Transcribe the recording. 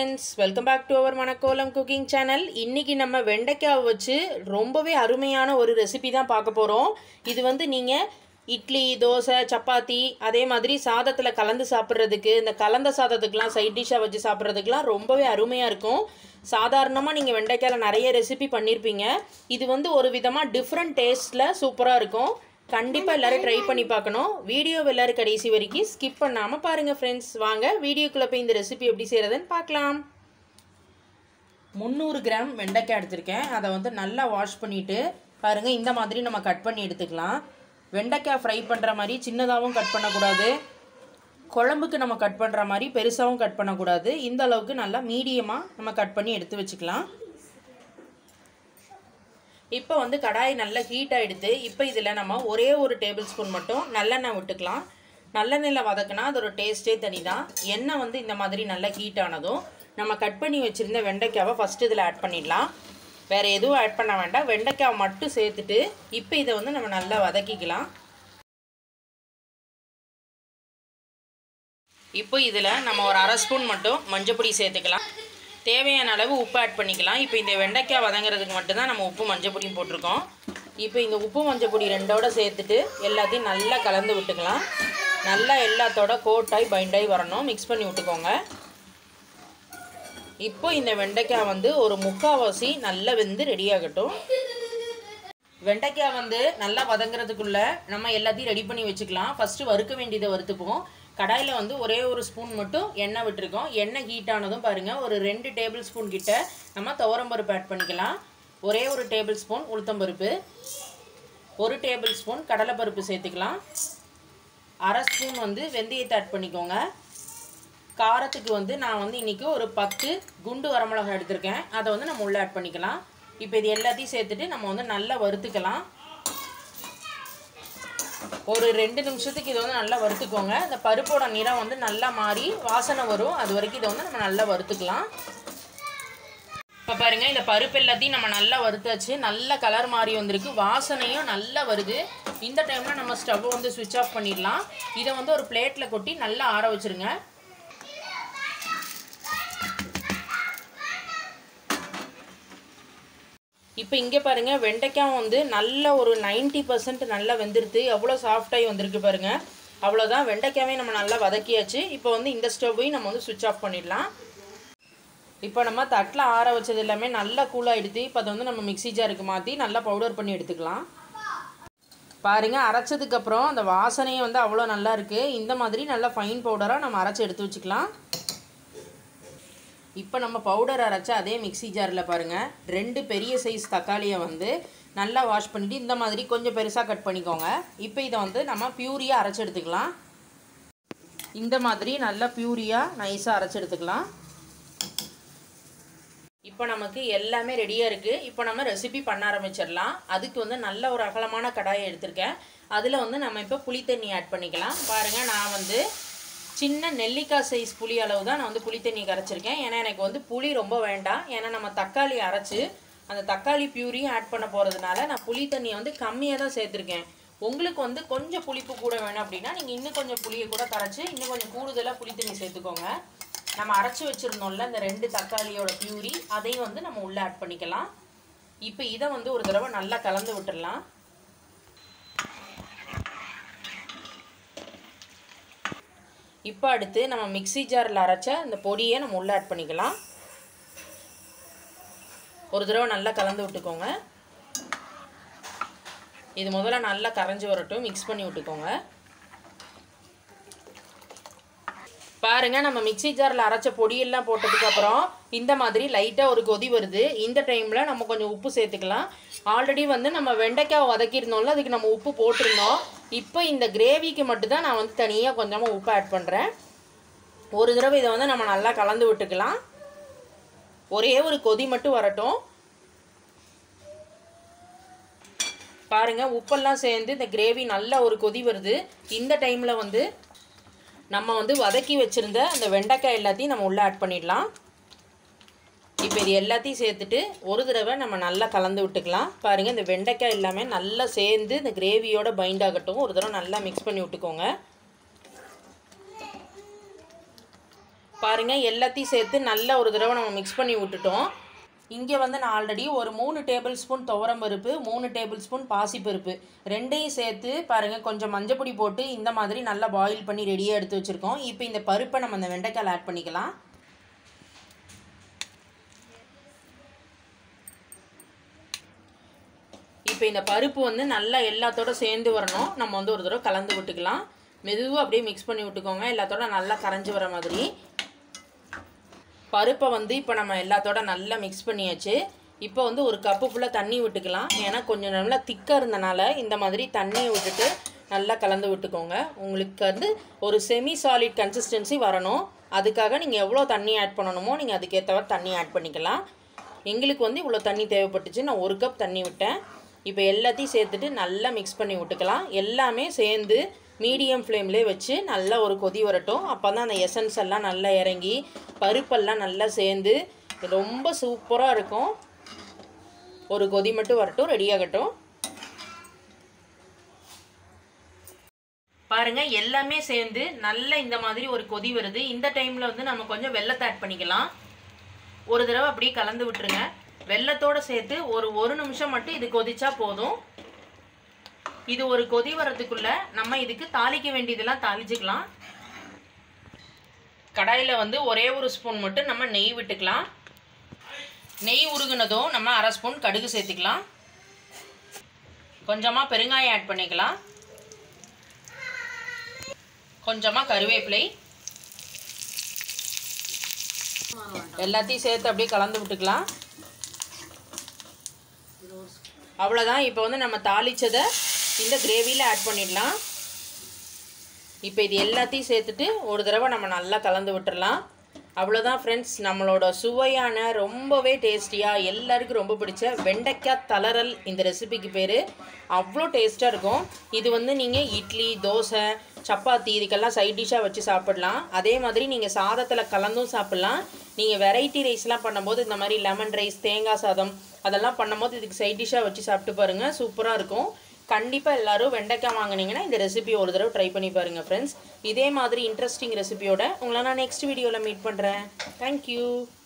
friends welcome back to our Manakkolam cooking channel இன்றைக்கி நம்ம வெண்டைக்காவை வச்சு ரொம்பவே அருமையான ஒரு ரெசிபி தான் பார்க்க போகிறோம் இது வந்து நீங்கள் இட்லி தோசை சப்பாத்தி அதே மாதிரி சாதத்தில் கலந்து சாப்பிட்றதுக்கு இந்த கலந்த சாதத்துக்கெலாம் சைட் டிஷ்ஷாக வச்சு சாப்பிட்றதுக்கெலாம் ரொம்பவே அருமையாக இருக்கும் சாதாரணமாக நீங்கள் வெண்டைக்காயில் நிறைய ரெசிபி பண்ணியிருப்பீங்க இது வந்து ஒரு விதமாக டிஃப்ரெண்ட் டேஸ்ட்டில் சூப்பராக இருக்கும் கண்டிப்பாக எல்லோரும் ட்ரை பண்ணி பார்க்கணும் வீடியோ எல்லோரும் கடைசி வரைக்கும் ஸ்கிப் பண்ணாமல் பாருங்கள் ஃப்ரெண்ட்ஸ் வாங்க வீடியோக்குள்ளே போய் இந்த ரெசிபி எப்படி செய்கிறதுன்னு பார்க்கலாம் முந்நூறு கிராம் வெண்டைக்காய் எடுத்திருக்கேன் அதை வந்து நல்லா வாஷ் பண்ணிவிட்டு பாருங்கள் இந்த மாதிரி நம்ம கட் பண்ணி எடுத்துக்கலாம் வெண்டைக்காய் ஃப்ரை பண்ணுற மாதிரி சின்னதாகவும் கட் பண்ணக்கூடாது குழம்புக்கு நம்ம கட் பண்ணுற மாதிரி பெருசாகவும் கட் பண்ணக்கூடாது இந்த அளவுக்கு நல்லா மீடியமாக நம்ம கட் பண்ணி எடுத்து வச்சுக்கலாம் இப்போ வந்து கடாய் நல்லா ஹீட் ஆகிடுது இப்போ இதில் நம்ம ஒரே ஒரு டேபிள் ஸ்பூன் மட்டும் நல்லெண்ணெய் விட்டுக்கலாம் நல்லெண்ணெயில் வதக்கினா அதோட டேஸ்ட்டே தனி தான் எண்ணெய் வந்து இந்த மாதிரி நல்லா ஹீட் ஆனதும் நம்ம கட் பண்ணி வச்சுருந்த வெண்டைக்காவை ஃபஸ்ட்டு இதில் ஆட் பண்ணிடலாம் வேறு எதுவும் ஆட் பண்ண வேண்டாம் வெண்டைக்காவை மட்டும் சேர்த்துட்டு இப்போ இதை வந்து நம்ம நல்லா வதக்கிக்கலாம் இப்போ இதில் நம்ம ஒரு அரை ஸ்பூன் மட்டும் மஞ்சப்பொடி சேர்த்துக்கலாம் தேவையான அளவு உப்பு ஆட் பண்ணிக்கலாம் இப்போ இந்த வெண்டைக்காய் வதங்குறதுக்கு மட்டும்தான் நம்ம உப்பு மஞ்சப்பொடியும் போட்டிருக்கோம் இப்போ இந்த உப்பு மஞ்சப்பொடி ரெண்டோட சேர்த்துட்டு எல்லாத்தையும் நல்லா கலந்து விட்டுக்கலாம் நல்லா எல்லாத்தோட கோட்டாய் பைண்டாய் வரணும் மிக்ஸ் பண்ணி விட்டுக்கோங்க இப்போ இந்த வெண்டைக்காய் வந்து ஒரு முக்கால்வாசி நல்லா வெந்து ரெடி ஆகட்டும் வெண்டைக்காய் வந்து நல்லா வதங்குறதுக்குள்ள நம்ம எல்லாத்தையும் ரெடி பண்ணி வச்சுக்கலாம் ஃபஸ்ட்டு வறுக்க வேண்டியதை வறுத்துப்போம் கடாயில் வந்து ஒரே ஒரு ஸ்பூன் மட்டும் எண்ணெய் விட்டுருக்கோம் எண்ணெய் ஹீட் ஆனதும் பாருங்கள் ஒரு ரெண்டு டேபிள் ஸ்பூன் கிட்ட நம்ம துவரம்பருப்பு ஆட் பண்ணிக்கலாம் ஒரே ஒரு டேபிள் ஸ்பூன் உளுத்தம்பருப்பு ஒரு டேபிள் ஸ்பூன் கடலைப்பருப்பு சேர்த்துக்கலாம் அரை ஸ்பூன் வந்து வெந்தயத்தை ஆட் பண்ணிக்கோங்க காரத்துக்கு வந்து நான் வந்து இன்றைக்கி ஒரு பத்து குண்டு வரமிளகாய் எடுத்திருக்கேன் அதை வந்து நம்ம உள்ளே ஆட் பண்ணிக்கலாம் இப்போ இது எல்லாத்தையும் சேர்த்துட்டு நம்ம வந்து நல்லா வறுத்துக்கலாம் ஒரு ரெண்டு நிமிஷத்துக்கு இதை வந்து நல்லா வறுத்துக்கோங்க இந்த பருப்போட நிறம் வந்து நல்லா மாறி வாசனை வரும் அது வரைக்கும் இதை வந்து நம்ம நல்லா வறுத்துக்கலாம் இப்போ பாருங்கள் இந்த பருப்பு எல்லாத்தையும் நம்ம நல்லா வறுத்தாச்சு நல்ல கலர் மாறி வந்திருக்கு வாசனையும் நல்லா வருது இந்த டைமில் நம்ம ஸ்டவ்வை வந்து சுவிட்ச் ஆஃப் பண்ணிடலாம் இதை வந்து ஒரு பிளேட்டில் கொட்டி நல்லா ஆற வச்சுருங்க இப்போ இங்கே பாருங்கள் வெண்டைக்காய் வந்து நல்ல ஒரு நைன்ட்டி பர்சன்ட் நல்லா வெந்துருது எவ்வளோ சாஃப்டாகி வந்திருக்கு பாருங்கள் அவ்வளோதான் வெண்டைக்காவே நம்ம நல்லா வதக்கியாச்சு இப்போ வந்து இந்த ஸ்டவ்வையும் நம்ம வந்து சுவிட்ச் ஆஃப் பண்ணிடலாம் இப்போ நம்ம தட்டில் ஆற வச்சது எல்லாமே நல்லா கூலாகிடுது இப்போ அதை வந்து நம்ம மிக்சி ஜாருக்கு மாற்றி நல்லா பவுடர் பண்ணி எடுத்துக்கலாம் பாருங்கள் அரைச்சதுக்கப்புறம் அந்த வாசனையே வந்து அவ்வளோ நல்லா இருக்குது இந்த மாதிரி நல்லா ஃபைன் பவுடராக நம்ம அரைச்சி எடுத்து வச்சுக்கலாம் இப்போ நம்ம பவுடர் அரைச்ச அதே மிக்சி ஜாரில் பாருங்கள் ரெண்டு பெரிய சைஸ் தக்காளியை வந்து நல்லா வாஷ் பண்ணிவிட்டு இந்த மாதிரி கொஞ்சம் பெருசாக கட் பண்ணிக்கோங்க இப்போ இதை வந்து நம்ம பியூரியாக அரைச்சி எடுத்துக்கலாம் இந்த மாதிரி நல்லா பியூரியாக நைஸாக அரைச்சி எடுத்துக்கலாம் இப்போ நமக்கு எல்லாமே ரெடியாக இருக்குது இப்போ நம்ம ரெசிபி பண்ண ஆரம்பிச்சிடலாம் அதுக்கு வந்து நல்ல ஒரு அகலமான கடாயை எடுத்திருக்கேன் அதில் வந்து நம்ம இப்போ புளி தண்ணி ஆட் பண்ணிக்கலாம் பாருங்கள் நான் வந்து சின்ன நெல்லிக்காய் சைஸ் புளி அளவு தான் நான் வந்து புளி தண்ணி கரைச்சிருக்கேன் ஏன்னா எனக்கு வந்து புளி ரொம்ப வேண்டாம் ஏன்னா நம்ம தக்காளி அரைச்சி அந்த தக்காளி பியூரியும் ஆட் பண்ண போகிறதுனால நான் புளி தண்ணியை வந்து கம்மியாக தான் சேர்த்துருக்கேன் உங்களுக்கு வந்து கொஞ்சம் புளிப்பு கூட வேணும் அப்படின்னா நீங்கள் இன்னும் கொஞ்சம் புளியை கூட கரைச்சி இன்னும் கொஞ்சம் கூடுதலாக புளி தண்ணி சேர்த்துக்கோங்க நம்ம அரைச்சி வச்சுருந்தோம்ல இந்த ரெண்டு தக்காளியோட பியூரி அதையும் வந்து நம்ம உள்ளே ஆட் பண்ணிக்கலாம் இப்போ இதை வந்து ஒரு தடவை நல்லா கலந்து விட்டுடலாம் இப்போ அடுத்து நம்ம மிக்சி ஜாரில் அரைச்ச இந்த பொடியை நம்ம உள்ளே ஆட் பண்ணிக்கலாம் ஒரு தடவை நல்லா கலந்து விட்டுக்கோங்க இது முதல்ல நல்லா கரைஞ்சி வரட்டும் மிக்ஸ் பண்ணி விட்டுக்கோங்க பாருங்கள் நம்ம மிக்சி ஜாரில் அரைச்ச பொடியெல்லாம் போட்டதுக்கப்புறம் இந்த மாதிரி லைட்டாக ஒரு கொதி வருது இந்த டைமில் நம்ம கொஞ்சம் உப்பு சேர்த்துக்கலாம் ஆல்ரெடி வந்து நம்ம வெண்டைக்காய் வதக்கியிருந்தோம்ல அதுக்கு நம்ம உப்பு போட்டிருந்தோம் இப்போ இந்த கிரேவிக்கு மட்டும்தான் நான் வந்து தனியாக கொஞ்சமாக உப்பு ஆட் பண்ணுறேன் ஒரு தடவை இதை வந்து நம்ம நல்லா கலந்து விட்டுக்கலாம் ஒரே ஒரு கொதி மட்டும் வரட்டும் பாருங்கள் உப்பெல்லாம் சேர்ந்து இந்த கிரேவி நல்ல ஒரு கொதி வருது இந்த டைமில் வந்து நம்ம வந்து வதக்கி வச்சுருந்த அந்த வெண்டைக்காய் எல்லாத்தையும் நம்ம உள்ளே ஆட் பண்ணிடலாம் இப்போ இது எல்லாத்தையும் சேர்த்துட்டு ஒரு தடவை நம்ம நல்லா கலந்து விட்டுக்கலாம் பாருங்கள் இந்த வெண்டைக்காய் எல்லாமே நல்லா சேர்ந்து இந்த கிரேவியோட பைண்ட் ஆகட்டும் ஒரு தடவை நல்லா மிக்ஸ் பண்ணி விட்டுக்கோங்க பாருங்கள் எல்லாத்தையும் சேர்த்து நல்ல ஒரு தடவை நம்ம மிக்ஸ் பண்ணி விட்டுட்டோம் இங்கே வந்து நான் ஆல்ரெடி ஒரு மூணு டேபிள் ஸ்பூன் துவரம் பருப்பு மூணு டேபிள் ஸ்பூன் பாசிப்பருப்பு ரெண்டையும் சேர்த்து பாருங்கள் கொஞ்சம் மஞ்சப்பொடி போட்டு இந்த மாதிரி நல்லா பாயில் பண்ணி ரெடியாக எடுத்து வச்சுருக்கோம் இப்போ இந்த பருப்பை நம்ம அந்த வெண்டைக்காயில் ஆட் பண்ணிக்கலாம் இப்போ இந்த பருப்பு வந்து நல்லா எல்லாத்தோட சேர்ந்து வரணும் நம்ம வந்து ஒரு தடவை கலந்து விட்டுக்கலாம் மெதுவாக அப்படியே மிக்ஸ் பண்ணி விட்டுக்கோங்க எல்லாத்தோட நல்லா கரைஞ்சி வர மாதிரி பருப்பை வந்து இப்போ நம்ம எல்லாத்தோட நல்லா மிக்ஸ் பண்ணியாச்சு இப்போ வந்து ஒரு கப்பு ஃபுல்லாக தண்ணி விட்டுக்கலாம் ஏன்னா கொஞ்சம் நல்லா திக்காக இருந்தனால இந்த மாதிரி தண்ணியை விட்டுட்டு நல்லா கலந்து விட்டுக்கோங்க உங்களுக்கு வந்து ஒரு செமி சாலிட் கன்சிஸ்டன்சி வரணும் அதுக்காக நீங்கள் எவ்வளோ தண்ணி ஆட் பண்ணணுமோ நீங்கள் அதுக்கேற்றவாறு தண்ணி ஆட் பண்ணிக்கலாம் எங்களுக்கு வந்து இவ்வளோ தண்ணி தேவைப்பட்டுச்சு நான் ஒரு கப் தண்ணி விட்டேன் இப்போ எல்லாத்தையும் சேர்த்துட்டு நல்லா மிக்ஸ் பண்ணி விட்டுக்கலாம் எல்லாமே சேர்ந்து மீடியம் ஃப்ளேம்லேயே வச்சு நல்லா ஒரு கொதி வரட்டும் அப்போ தான் அந்த எசன்ஸ் எல்லாம் நல்லா இறங்கி பருப்பெல்லாம் நல்லா சேர்ந்து ரொம்ப சூப்பராக இருக்கும் ஒரு கொதி மட்டும் வரட்டும் ரெடி ஆகட்டும் பாருங்க எல்லாமே சேர்ந்து நல்ல இந்த மாதிரி ஒரு கொதி வருது இந்த டைமில் வந்து நம்ம கொஞ்சம் வெள்ளத்தை ஆட் பண்ணிக்கலாம் ஒரு தடவை அப்படியே கலந்து விட்டுருங்க வெள்ளத்தோடு சேர்த்து ஒரு ஒரு நிமிஷம் மட்டும் இது கொதிச்சா போதும் இது ஒரு கொதி வரதுக்குள்ள நம்ம இதுக்கு தாளிக்க வேண்டியதெல்லாம் தாளிச்சுக்கலாம் கடாயில் வந்து ஒரே ஒரு ஸ்பூன் மட்டும் நம்ம நெய் விட்டுக்கலாம் நெய் உருகுனதும் நம்ம அரை ஸ்பூன் கடுகு சேர்த்துக்கலாம் கொஞ்சமாக பெருங்காயம் ஆட் பண்ணிக்கலாம் கொஞ்சமாக கருவேப்பிலை எல்லாத்தையும் சேர்த்து அப்படியே கலந்து விட்டுக்கலாம் அவ்வளோதான் இப்போ வந்து நம்ம தாளித்ததை இந்த கிரேவியில் ஆட் பண்ணிடலாம் இப்போ இது எல்லாத்தையும் சேர்த்துட்டு ஒரு தடவை நம்ம நல்லா கலந்து விட்டுறலாம் அவ்வளோதான் ஃப்ரெண்ட்ஸ் நம்மளோட சுவையான ரொம்பவே டேஸ்டியாக எல்லாருக்கும் ரொம்ப பிடிச்ச வெண்டைக்காய் தளரல் இந்த ரெசிபிக்கு பேர் அவ்வளோ டேஸ்ட்டாக இருக்கும் இது வந்து நீங்கள் இட்லி தோசை சப்பாத்தி இதுக்கெல்லாம் சைட் டிஷ்ஷாக வச்சு சாப்பிடலாம் அதே மாதிரி நீங்கள் சாதத்தில் கலந்தும் சாப்பிட்லாம் நீங்கள் வெரைட்டி ரைஸ்லாம் பண்ணும்போது இந்த மாதிரி லெமன் ரைஸ் தேங்காய் சாதம் அதெல்லாம் பண்ணும்போது இதுக்கு சைட் டிஷ்ஷாக வச்சு சாப்பிட்டு பாருங்கள் சூப்பராக இருக்கும் கண்டிப்பாக எல்லோரும் வெண்டைக்காய் வாங்கினீங்கன்னா இந்த ரெசிபி ஒரு தடவை ட்ரை பண்ணி பாருங்கள் ஃப்ரெண்ட்ஸ் இதே மாதிரி இன்ட்ரெஸ்டிங் ரெசிபியோட உங்களை நான் நெக்ஸ்ட் வீடியோவில் மீட் பண்ணுறேன் தேங்க்யூ